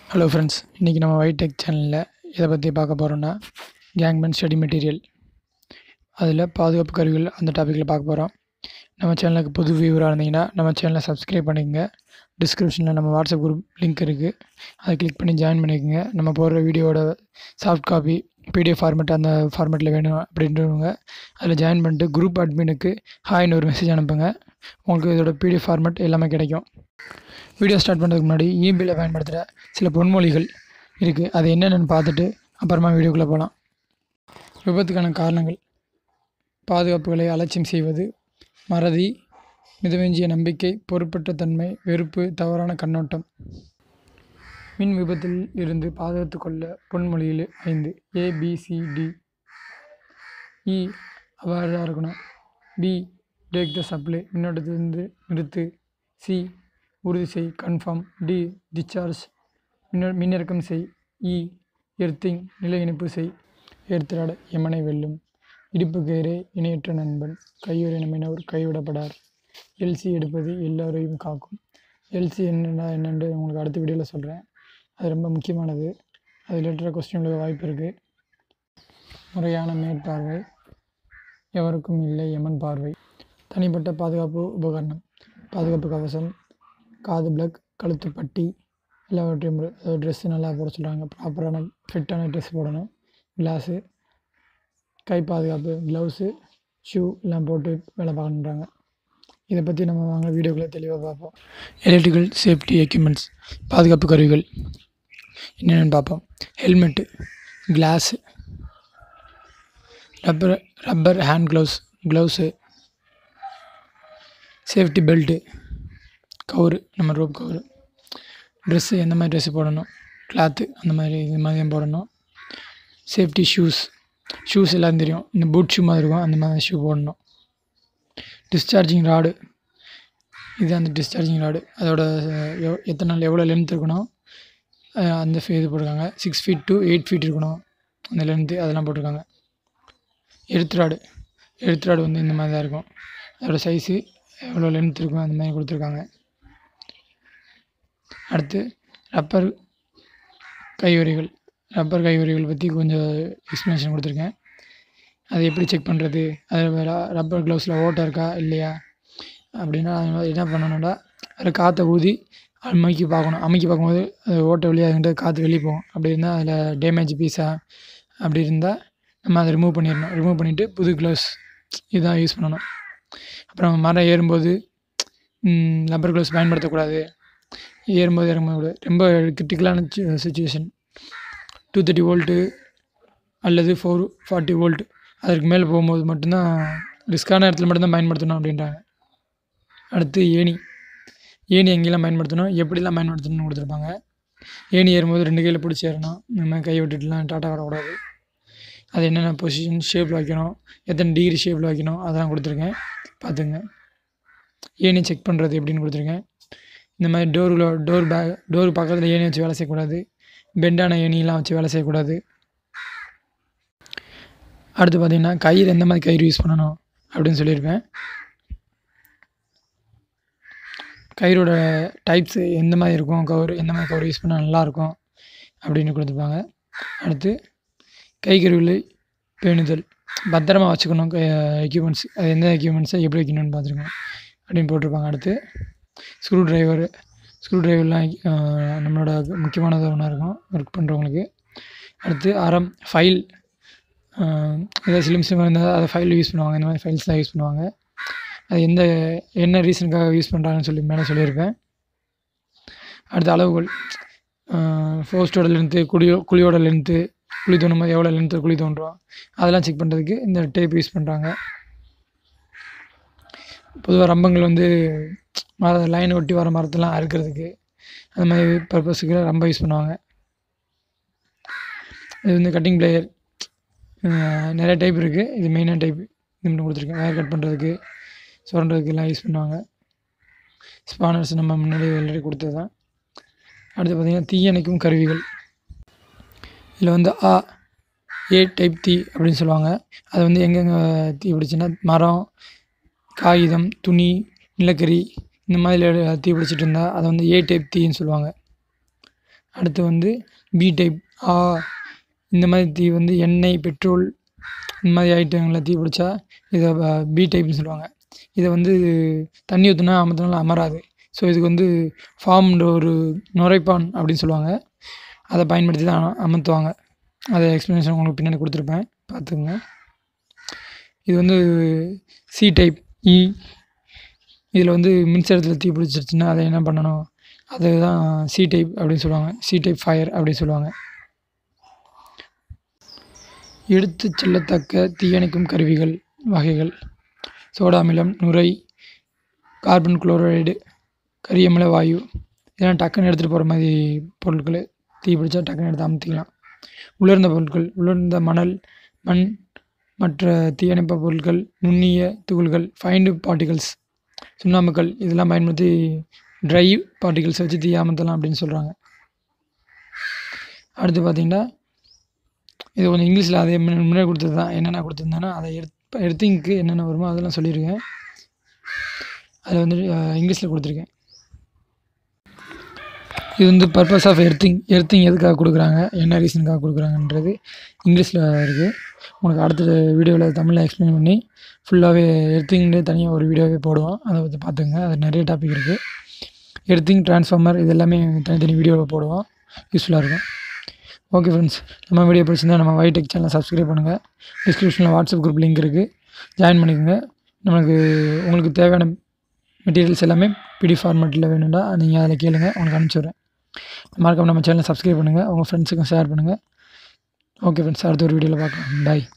hello friends இன்றைக்கி நம்ம white tech சேனலில் எதை பற்றி பார்க்க போகிறோன்னா கேங்மேன் ஸ்டடி மெட்டீரியல் அதில் பாதுகாப்பு கருவிகள் அந்த டாப்பிக்கில் பார்க்க போகிறோம் நம்ம சேனலுக்கு புது வியூவராக இருந்தீங்கன்னா நம்ம சேனலை சப்ஸ்கிரைப் பண்ணிக்கங்க டிஸ்கிரிப்ஷனில் நம்ம வாட்ஸ்அப் குரூப் லிங்க் இருக்குது அதை கிளிக் பண்ணி ஜாயின் பண்ணிக்கோங்க நம்ம போடுற வீடியோவோட சாஃப்ட் காப்பி பிடிஎஃப் ஃபார்மேட் அந்த ஃபார்மேட்டில் வேணும் அப்படின்றவங்க அதில் ஜாயின் பண்ணிட்டு குரூப் அட்மினுக்கு ஹாய்னு ஒரு மெசேஜ் அனுப்புங்க உங்களுக்கு இதோட பிடிஎஃப் ஃபார்மேட் எல்லாமே கிடைக்கும் வீடியோ ஸ்டார்ட் பண்ணுறதுக்கு முன்னாடி இமெயிலில் பயன்படுத்துகிற சில பொன்மொழிகள் இருக்குது அது என்னென்னு பார்த்துட்டு அப்புறமா வீடியோக்குள்ளே போகலாம் விபத்துக்கான காரணங்கள் பாதுகாப்புகளை அலட்சியம் செய்வது மறதி மிதமிஞ்சிய நம்பிக்கை பொறுப்பற்ற தன்மை வெறுப்பு தவறான கண்ணோட்டம் மின் விபத்தில் இருந்து பாதுகாத்து கொள்ள பொன்மொழியில் ஐந்து ஏபிசிடி இ அவேர்டாக இருக்கணும் பி பிரேக் த சப்ளை மின்னோட்டத்திலிருந்து நிறுத்து சி உறுதி செய் கன்ஃபார்ம் டி டிஸ்சார்ஜ் மின்ன மின்னிறக்கம் செய் இ எர்த்திங் நிலை இணைப்பு செய் ஏர்த்திராட எமனை வெல்லும் இடுப்பு கயிறே இணையற்ற நண்பன் கையுறை நம்பினவர் கைவிடப்படார் எல்சி எடுப்பது எல்லோரையும் காக்கும் எல்சி என்னென்னா என்னென்று உங்களுக்கு அடுத்த வீடியோவில் சொல்கிறேன் அது ரொம்ப முக்கியமானது அது ரிலேட்டடாக கொஸ்டின் உள்ள வாய்ப்பு இருக்குது முறையான மேற்பார்வை எவருக்கும் இல்லை எமன் பார்வை தனிப்பட்ட பாதுகாப்பு உபகரணம் பாதுகாப்பு கவசம் காது பிளக் கழுத்து பட்டி எல்லாவற்றையும் ட்ரெஸ்ஸு நல்லா போட சொல்கிறாங்க ப்ராப்பரான ஃபிட்டான ட்ரெஸ் போடணும் கிளாஸு கை பாதுகாப்பு க்ளவுஸு ஷூ எல்லாம் போட்டு வேலை பார்க்கணுன்றாங்க இதை பற்றி நம்ம வாங்க வீடியோக்குள்ளே தெளிவாக பார்ப்போம் எலக்ட்ரிக்கல் சேஃப்டி எக்யூப்மெண்ட்ஸ் பாதுகாப்பு கருவிகள் என்னென்னு பார்ப்போம் helmet glass rubber rubber hand gloves gloves safety belt கவுரு நம்ம ரோப் கவுரு ட்ரெஸ்ஸு எந்த மாதிரி ட்ரெஸ்ஸு போடணும் கிளாத்து அந்த மாதிரி இது மாதிரி தான் போடணும் சேஃப்டி ஷூஸ் ஷூஸ் எல்லாம் தெரியும் இந்த பூட் ஷூ மாதிரி இருக்கும் அந்த மாதிரி ஷூ போடணும் டிஸ்சார்ஜிங் ராடு இது அந்த டிஸ்சார்ஜிங் ராடு அதோட எவ் எத்தனை நாள் எவ்வளோ லென்த் இருக்கணும் அஹ் அந்த ஃபே- இது போட்டிருக்காங்க six feet to eight feet இருக்கணும் அந்த லென்த்து அதெல்லாம் போட்டிருக்காங்க எழுத்து ராடு எழுத்து ராடு வந்து இந்த மாதிரி தான் இருக்கும் அதோட சைஸு எவ்வளோ லென்த் இருக்கும் அந்த மாதிரி கொடுத்துருக்காங்க அடுத்து ரப்பர் கையுறைகள் ரப்பர் கையுறைகள் பற்றி கொஞ்சம் எக்ஸ்ப்ளனேஷன் கொடுத்துருக்கேன் அது எப்படி செக் பண்ணுறது அது ரப்பர் க்ளவுஸில் ஓட்டை இருக்கா இல்லையா அப்படின்னா அது என்ன பண்ணணும்னா அதில் காற்றை ஊதி அமைக்கி பார்க்கணும் அமைக்கி பார்க்கும்போது அது ஓட்டை வழியாக அதுக்கிட்ட காற்று வெளியே போகும் அப்படி இருந்தால் அதில் டேமேஜ் பீஸா அப்படி இருந்தால் நம்ம அதை ரிமூவ் பண்ணிடணும் ரிமூவ் பண்ணிவிட்டு புது க்ளவுஸ் இதுதான் யூஸ் பண்ணணும் அப்புறம் மரம் ஏறும்போது ரப்பர் க்ளவுஸ் பயன்படுத்தக்கூடாது ஏறும்போது இறங்கும்போது ரொம்ப கிரிட்டிக்கலான சுச்சுவேஷன் டூ தேர்ட்டி வோல்ட்டு அல்லது ஃபோர் ஃபார்ட்டி வோல்ட் அதற்கு மேலே போகும்போது மட்டும்தான் ரிஸ்க்கான இடத்துல மட்டும்தான் பயன்படுத்தணும் அப்படின்றாங்க அடுத்து ஏணி ஏணி எங்கெல்லாம் பயன்படுத்தணும் எப்படிலாம் பயன்படுத்தணும்னு கொடுத்துருப்பாங்க ஏணி ஏறும்போது ரெண்டு கையில் பிடிச்சி ஏறணும் இந்த மாதிரி கை விட்டுட்டுலாம் டாட்டா வரக்கூடாது அது என்னென்ன பொசிஷன் ஷேப்பில் வைக்கணும் எத்தனை டிகிரி ஷேப்பில் வைக்கணும் அதெல்லாம் கொடுத்துருக்கேன் பார்த்துங்க ஏணி செக் பண்ணுறது எப்படின்னு கொடுத்துருக்கேன் இந்த மாதிரி டோரில் டோர் பேக் டோர் பக்கத்தில் ஏணி வச்சு வேலை செய்யக்கூடாது பெண்டான ஏணிலாம் வச்சு வேலை செய்யக்கூடாது அடுத்து பார்த்தீங்கன்னா கயிறு எந்த மாதிரி கயிறு யூஸ் பண்ணணும் அப்படின்னு சொல்லியிருப்பேன் கயிறோட டைப்ஸு எந்த மாதிரி இருக்கும் கவர் எந்த மாதிரி கவர் யூஸ் பண்ணால் நல்லாயிருக்கும் அப்படின்னு கொடுத்துருப்பாங்க அடுத்து கை கருவிகளை பேணுதல் பத்திரமா வச்சுக்கணும் எக்யூப்மெண்ட்ஸ் அது எந்த எக்யூப்மெண்ட்ஸை எப்படி வைக்கணும்னு பார்த்துருக்கோம் அப்படின்னு போட்டிருப்பாங்க அடுத்து ஸ்க்ரூ டிரைவர் ஸ்க்ரூ டிரைவர்லாம் நம்மளோட முக்கியமானது ஒன்றா இருக்கும் ஒர்க் பண்ணுறவங்களுக்கு அடுத்து அறம் ஃபைல் ஏதாவது சிலிம் சிலிம் இருந்தால் அதை ஃபைல் யூஸ் பண்ணுவாங்க இந்த மாதிரி ஃபைல்ஸ் தான் யூஸ் பண்ணுவாங்க அது எந்த என்ன ரீசனுக்காக யூஸ் பண்ணுறாங்கன்னு சொல்லி மேலே சொல்லியிருப்பேன் அடுத்து அளவுகள் போஸ்ட்டோட லென்த்து குழியோ குழியோட லென்த்து குழி தோணும் போது எவ்வளோ லென்த்து குழி தோன்றும் அதெல்லாம் செக் பண்ணுறதுக்கு இந்த டேப் யூஸ் பண்ணுறாங்க பொதுவாக ரம்பங்கள் வந்து மர லைன் ஒட்டி வர மரத்தெல்லாம் அறுக்கிறதுக்கு அந்த மாதிரி பர்பஸுக்கு ரொம்ப யூஸ் பண்ணுவாங்க இது வந்து கட்டிங் பிளேயர் நிறைய டைப் இருக்குது இது மெயினான டைப் இது மட்டும் கொடுத்துருக்கேன் வயர் கட் பண்ணுறதுக்கு சுரண்டுறதுக்கு எல்லாம் யூஸ் பண்ணுவாங்க ஸ்பானர்ஸ் நம்ம முன்னாடி ஆல்ரெடி கொடுத்தது தான் அடுத்து பார்த்திங்கன்னா தீயணைக்கும் கருவிகள் இதில் வந்து ஆ ஏ டைப் தீ அப்படின்னு சொல்லுவாங்க அது வந்து எங்கெங்கே தீ பிடிச்சுன்னா மரம் காகிதம் துணி நிலக்கரி இந்த மாதிரி தீ பிடிச்சிட்டு இருந்தால் அதை வந்து ஏ டைப் தீன்னு சொல்லுவாங்க அடுத்து வந்து பி டைப் ஆ இந்த மாதிரி தீ வந்து எண்ணெய் பெட்ரோல் இந்த மாதிரி ஐட்டங்களில் தீ பிடிச்சா இதை பி டைப்னு சொல்லுவாங்க இதை வந்து தண்ணி ஊற்றினா அமர்த்தினாலும் அமராது ஸோ இதுக்கு வந்து ஃபார்ம்ன்ற ஒரு நுரைப்பான் அப்படின்னு சொல்லுவாங்க அதை பயன்படுத்தி தான் அமர்த்துவாங்க அதை எக்ஸ்ப்ளனேஷன் உங்களுக்கு பின்னாடி கொடுத்துருப்பேன் பார்த்துக்குங்க இது வந்து சி டைப் இ இதில் வந்து மின்சாரத்தில் தீ பிடிச்சிருச்சுன்னா அதை என்ன பண்ணணும் அதுதான் சி டைப் அப்படின்னு சொல்லுவாங்க சி டைப் ஃபயர் அப்படின்னு சொல்லுவாங்க எடுத்துச் செல்லத்தக்க தீயணைக்கும் கருவிகள் வகைகள் சோடா அமிலம் நுரை கார்பன் குளோரைடு கரியமில வாயு இதெல்லாம் டக்குன்னு எடுத்துகிட்டு போகிற மாதிரி பொருட்கள் தீ பிடிச்சா டக்குன்னு எடுத்து அமுத்திக்கலாம் உலர்ந்த பொருட்கள் உலர்ந்த மணல் மண் மற்ற தீயணைப்பு பொருட்கள் நுண்ணிய துகள்கள் ஃபைண்டு பார்ட்டிகல்ஸ் சுண்ணாம்புக்கல் இதெல்லாம் பயன்படுத்தி ட்ரை பார்ட்டிகல்ஸ் வச்சு தீ அமர்த்தலாம் அப்படின்னு சொல்கிறாங்க அடுத்து பார்த்தீங்கன்னா இது கொஞ்சம் இங்கிலீஷில் அதே முன்ன- முன்னாடி கொடுத்தது தான் என்னென்ன கொடுத்துருந்தேன்னா அதை எர்த் எர்த்திங்க்கு என்னென்ன வருமோ அதெல்லாம் சொல்லியிருக்கேன் அதில் வந்து இங்கிலீஷில் கொடுத்துருக்கேன் இது வந்து பர்பஸ் ஆஃப் எர்த்திங் எர்த்திங் எதுக்காக கொடுக்குறாங்க என்ன ரீசனுக்காக கொடுக்குறாங்கன்றது இங்கிலீஷில் இருக்குது உங்களுக்கு அடுத்த வீடியோவில் தமிழில் எக்ஸ்பிளைன் பண்ணி ஃபுல்லாகவே எர்த்திங்லேயே தனியாக ஒரு வீடியோவே போடுவோம் அதை பற்றி பார்த்துங்க அது நிறைய டாபிக் இருக்குது எர்த்திங் ட்ரான்ஸ்ஃபார்மர் இது எல்லாமே தனித்தனி வீடியோவில் போடுவோம் யூஸ்ஃபுல்லாக இருக்கும் ஓகே ஃப்ரெண்ட்ஸ் நம்ம வீடியோ பிடிச்சிருந்தா நம்ம வைடெக் சேனலை சப்ஸ்கிரைப் பண்ணுங்கள் டிஸ்கிரிப்ஷனில் வாட்ஸ்அப் குரூப் லிங்க் இருக்குது ஜாயின் பண்ணிக்கோங்க நம்மளுக்கு உங்களுக்கு தேவையான மெட்டீரியல்ஸ் எல்லாமே பிடி ஃபார்மேட்டில் வேணும்டா நீங்கள் அதில் கேளுங்க உங்களுக்கு அனுப்பிச்சி விட்றேன் மறக்காம நம்ம சேனலை சப்ஸ்கிரைப் பண்ணுங்கள் உங்கள் ஃப்ரெண்ட்ஸுக்கும் ஷேர் பண்ணுங்கள் ஓகே ஃப்ரெண்ட்ஸ் அடுத்த ஒரு வீடியோவில் பார்க்கலாம் பாய்